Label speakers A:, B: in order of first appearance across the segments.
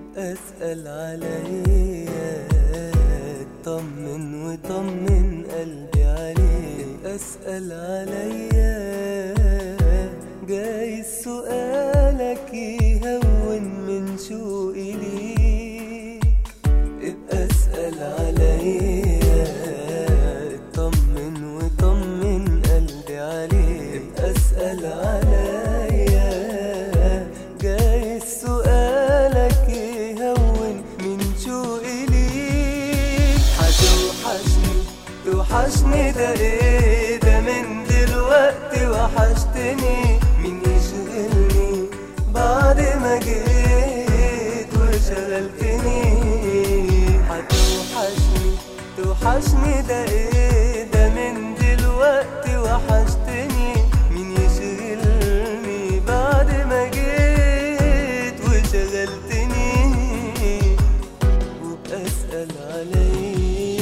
A: ابقى اسأل عليا اطمن وطمن قلبي عليك ابقى اسأل عليا جايز سؤالك يهون من شوقي ليك ابقى اسأل عليا اطمن وطمن قلبي عليك ابقى اسأل عليا جايز سؤالك يهون من شوقي ليك هتوحشني توحشني ده ايه ده من دلوقتي وحشتني مين يشغلني بعد ما جيت وشغلتني هتوحشني توحشني ده ايه ده من دلوقتي وحشتني مين يشغلني بعد ما جيت وشغلتني وابقى اسأل عليا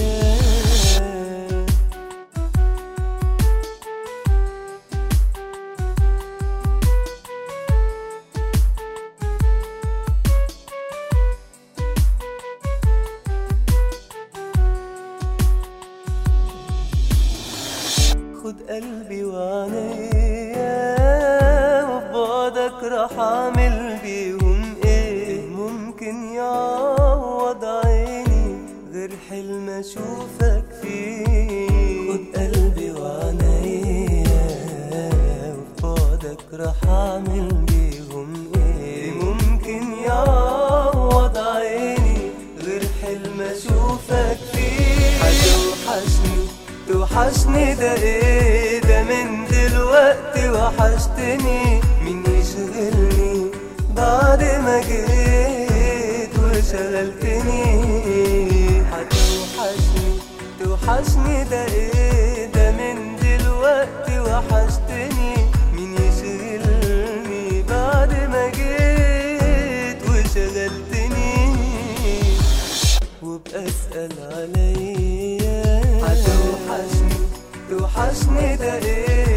A: خد قلبي وعينيا وبعدك راح اعمل بيهم ايه ممكن يعوض عيني غير حلم اشوفك فيه خد قلبي وعينيا وبعدك راح اعمل بيهم ايه ممكن يعوض عيني غير حلم اشوفك فيه هتوحشني توحشني ده ايه ده من دلوقتي وحشتني مين يشغلني بعد ما جيت وشغلتني هتوحشني توحشني ده ايه ده من دلوقتي وحشتني مين يشغلني بعد ما جيت وشغلتني وابقى اسأل عليا هتوحشني توحشني ده ايه